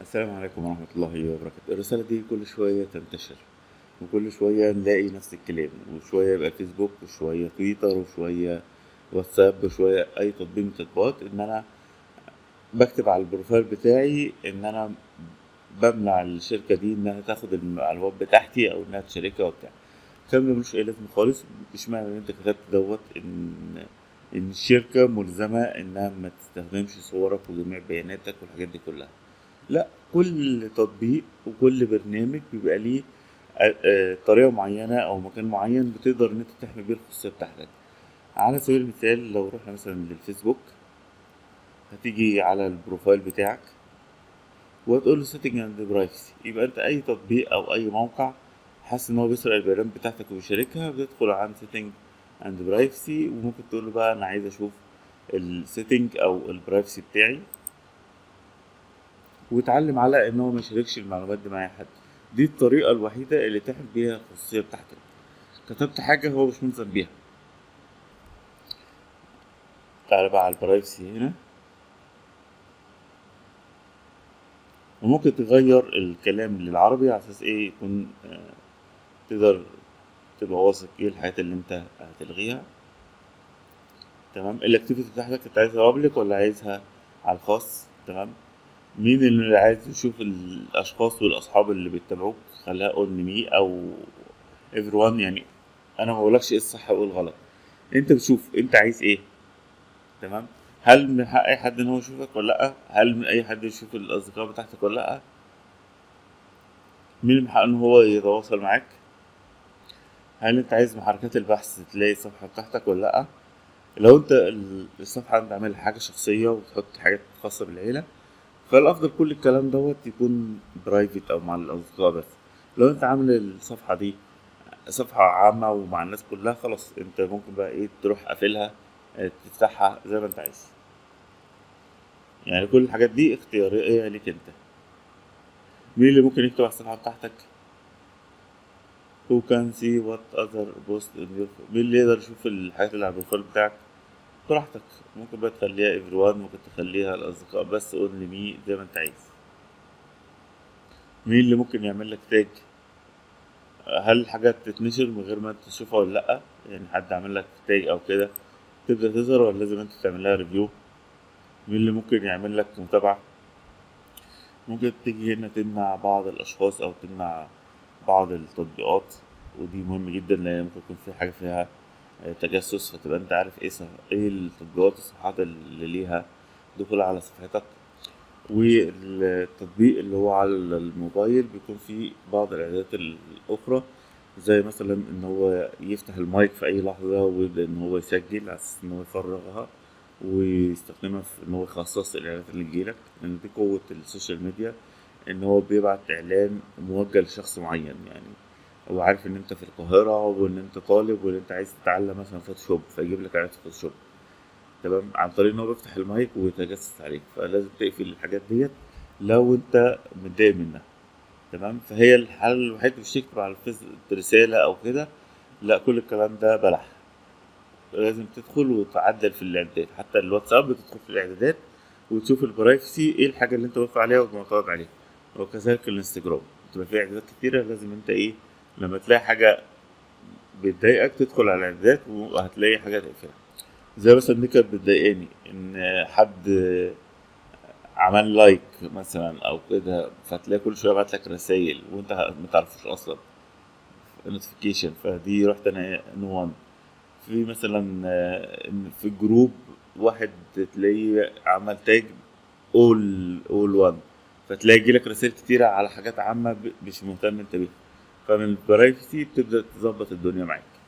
السلام عليكم ورحمة الله وبركاته الرسالة دي كل شوية تنتشر وكل شوية نلاقي نفس الكلام وشوية يبقى فيسبوك وشوية تويتر وشوية واتساب وشوية أي تطبيق من التطبيقات إن أنا بكتب على البروفايل بتاعي إن أنا بمنع الشركة دي إنها تاخد المعلومات بتاعتي أو إنها تشاركها وبتاع الكلام ده ملوش أي لازمة خالص مش معنى إن أنت كتبت دوت إن إن الشركة ملزمة إنها ما تستخدمش صورك وجميع بياناتك والحاجات دي كلها لا كل تطبيق وكل برنامج بيبقى ليه آه، آه، طريقة معينة أو مكان معين بتقدر إن أنت تحمي بيه الخصوصية بتاعتك على سبيل المثال لو رحنا مثلا للفيسبوك هتيجي على البروفايل بتاعك وتقول له setting and privacy يبقى أنت أي تطبيق أو أي موقع حاسس إن هو بيسرق البيانات بتاعتك وبيشاركها بتدخل عن setting and privacy وممكن تقول له بقى أنا عايز أشوف السيتنج أو البرايفسي بتاعي وتعلم على ان هو ما يشاركش المعلومات دي مع اي حد دي الطريقه الوحيده اللي تحمي بيها الخصوصيه بتاعتك كتبت حاجه هو مش ملزم بيها تعالى بقى على البرايفسي هنا وممكن تغير الكلام للعربي على اساس ايه يكون آه، تقدر تبقى واثق ايه الحاجات اللي انت هتلغيها تمام الاكتيفيتي بتاعتك انت عايزها بابليك ولا عايزها على الخاص تمام مين اللي عايز يشوف الاشخاص والاصحاب اللي بيتابعوك خليها اون مي او everyone يعني انا ما بقولكش ايه الصح وايه الغلط انت بتشوف انت عايز ايه تمام هل من حق اي حد ان هو يشوفك ولا لا هل من اي حد يشوف الاصدقاء بتاعتك ولا لا مين اللي من حقه ان هو يتواصل معاك هل انت عايز محركات البحث تلاقي الصفحه بتاعتك ولا لا لو انت ال- الصفحه انت عامل حاجه شخصيه وتحط حاجات خاصه بالعيله فالافضل كل الكلام دوت يكون برايفت او مع الاصدقاء بس لو انت عامل الصفحه دي صفحه عامه ومع الناس كلها خلاص انت ممكن بقى ايه تروح قافلها اه، تفتحها زي ما انت عايز يعني كل الحاجات دي اختياريه ليك انت مين اللي ممكن يكتب على الصفحه بتاعتك who can see what other post in your مين اللي يقدر يشوف الحاجات اللي على البروفايل بتاعك براحتك ممكن بقى تخليها everyone ممكن تخليها الأصدقاء بس only me زي ما أنت عايز مين اللي ممكن يعمل لك تاج هل الحاجات تتنشر من غير ما انت تشوفها ولا لأ يعني حد عامل لك تاج أو كده تبدأ تظهر ولا لازم انت تعمل لها ريفيو مين اللي ممكن يعمل لك متابعة ممكن تيجي هنا تمنع بعض الأشخاص أو تمنع بعض التطبيقات ودي مهم جدا لأن ممكن يكون في حاجة فيها آه، تجسس فتبقى انت عارف ايه صح... ايه التطبيقات الصفحات اللي ليها دخول على صفحتك والتطبيق اللي هو على الموبايل بيكون فيه بعض الاعدادات الاخرى زي مثلا ان هو يفتح المايك في اي لحظة ويبدأ ان هو يسجل على اساس ان هو يفرغها ويستخدمها في ان هو يخصص الاعلانات اللي تجيلك لان دي قوة السوشيال ميديا ان هو بيبعت اعلان موجه لشخص معين يعني هو عارف ان انت في القاهرة وان انت طالب وان انت عايز تتعلم مثلا فوتوشوب فيجيب لك اعلانات فوتوشوب تمام عن طريق ان هو بيفتح المايك ويتجسس عليك فلازم تقفل الحاجات ديت لو انت متضايق منها تمام فهي الحل الوحيد مش تكتب على الفيس رسالة او كده لا كل الكلام ده بلح لازم تدخل وتعدل في الاعدادات حتى الواتساب بتدخل في الاعدادات وتشوف البرايفسي ايه الحاجة اللي انت واقف عليها ومعترض عليها وكذلك الانستجرام بتبقى فيه اعدادات كتيرة لازم انت ايه لما تلاقي حاجة بتضايقك تدخل على الاعدادات وهتلاقي حاجة تقفلها زي مثلا دي كانت بتضايقاني ان حد عمل لايك مثلا او كده فتلاقي كل شويه بعت لك رسايل وانت ما تعرفوش اصلا نوتيفيكيشن فدي رحت انا نو وان في مثلا آه، إن في الجروب واحد تلاقيه عمل تاج اول اول وان فتلاقي يجيلك رسائل كتيرة على حاجات عامة ب- مش مهتم انت بيها فمن البرايفسي بتبدأ تظبط الدنيا معاك